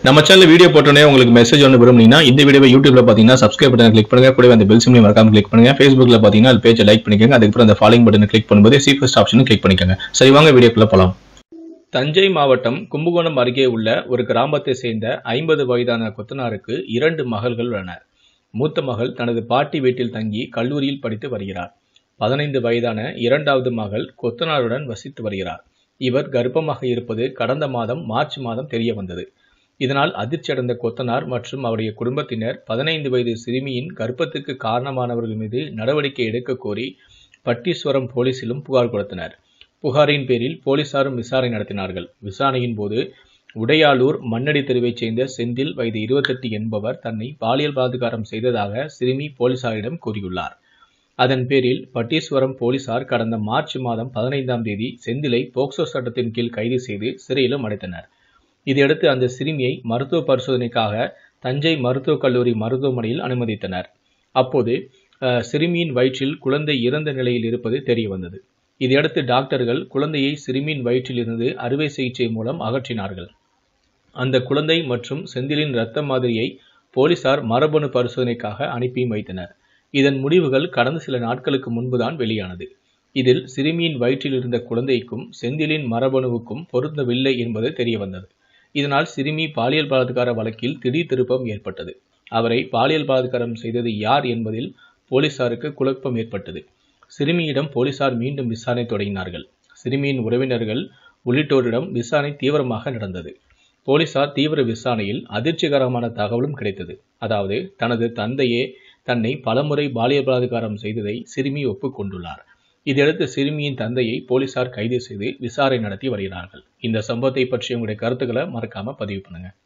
நம்ம channel video போட்டோன்னே உங்களுக்கு மெசேஜ் ஒன்று விரும்புனீங்கன்னா இந்த வீடியோவை யூடியூப்ல பார்த்தீங்கன்னா சப்ஸ்கிரைப் பட்டன் கிளிக் பண்ணுங்க கூடவே அந்த பெல் சிம்லையும் மறக்காம கிளிக் பண்ணுங்க ஃபேஸ்புக்ல பார்த்தீங்கன்னா அது பேஜை லைக் பண்ணிக்கோங்க அதுக்கப்புறம் அந்த ஃபாலோயிங் பட்டனை கிளிக் பண்ணும்போது சி ஃபர்ஸ்ட் ஆப்ஷனும் கிளிக் பண்ணிக்கோங்க சரி வாங்க வீடியோக்குள்ள போலாம் தஞ்சை மாவட்டம் கும்பகோணம் அருகே உள்ள ஒரு கிராமத்தை சேர்ந்த ஐம்பது வயதான கொத்தனாருக்கு இரண்டு மகள்கள் உள்ளனர் மூத்த மகள் தனது பாட்டி வீட்டில் தங்கி கல்லூரியில் படித்து வருகிறார் பதினைந்து வயதான இரண்டாவது மகள் கொத்தனாருடன் வசித்து வருகிறார் இவர் கர்ப்பமாக இருப்பது கடந்த மாதம் மார்ச் மாதம் தெரிய வந்தது இதனால் அதிர்ச்சியடைந்த கொத்தனார் மற்றும் அவருடைய குடும்பத்தினர் பதினைந்து வயது சிறுமியின் கர்ப்பத்துக்கு காரணமானவர்கள் மீது நடவடிக்கை எடுக்க கோரி பட்டீஸ்வரம் போலீசிலும் புகார் கொடுத்தனர் புகாரின் பேரில் போலீசாரும் விசாரணை நடத்தினார்கள் விசாரணையின் போது உடையாளூர் மண்ணடி தெருவைச் சேர்ந்த செந்தில் வயது இருபத்தெட்டு என்பவர் தன்னை பாலியல் பலாத்காரம் செய்ததாக சிறுமி போலீசாரிடம் கூறியுள்ளார் அதன் பேரில் பட்டீஸ்வரம் போலீசார் கடந்த மார்ச் மாதம் பதினைந்தாம் தேதி செந்திலை போக்சோ சட்டத்தின் கீழ் கைது செய்து சிறையிலும் அடைத்தனர் இதையடுத்து அந்த சிறுமியை மருத்துவ பரிசோதனைக்காக தஞ்சை மருத்துவக் கல்லூரி மருத்துவமனையில் அனுமதித்தனர் அப்போது அஹ், சிறுமியின் வயிற்றில் குழந்தை இறந்த நிலையில் இருப்பது தெரிய வந்தது இதையடுத்து டாக்டர்கள் குழந்தையை சிறுமியின் வயிற்றில் இருந்து அறுவை சிகிச்சை மூலம் அகற்றினார்கள் அந்த குழந்தை மற்றும் செந்திலின் இரத்த மாதிரியை போலீசார் மரபணு பரிசோதனைக்காக அனுப்பியும் வைத்தனர் இதன் முடிவுகள் கடந்த சில நாட்களுக்கு முன்புதான் வெளியானது இதில் சிறுமியின் வயிற்றில் இருந்த குழந்தைக்கும் செந்திலின் மரபணுவுக்கும் பொருந்தவில்லை என்பது தெரிய வந்தது இதனால் சிறுமி பாலியல் பலாத்கார வழக்கில் திடீர் திருப்பம் ஏற்பட்டது அவரை பாலியல் பலாத்காரம் செய்தது யார் என்பதில் போலீசாருக்கு குழப்பம் ஏற்பட்டது சிறுமியிடம் போலீசார் மீண்டும் விசாரணை தொடங்கினார்கள் சிறுமியின் உறவினர்கள் உள்ளிட்டோரிடம் விசாரணை தீவிரமாக நடந்தது போலீசார் தீவிர விசாரணையில் அதிர்ச்சிகரமான தகவலும் கிடைத்தது அதாவது தனது தந்தையே தன்னை பலமுறை பாலியல் பலாத்காரம் செய்ததை சிறுமி ஒப்புக்கொண்டுள்ளார் இதையடுத்து சிறுமியின் தந்தையை போலீசார் கைது செய்து விசாரணை நடத்தி வருகிறார்கள் இந்த சம்பவத்தை பற்றி உங்களுடைய கருத்துக்களை மறக்காம பதிவு பண்ணுங்க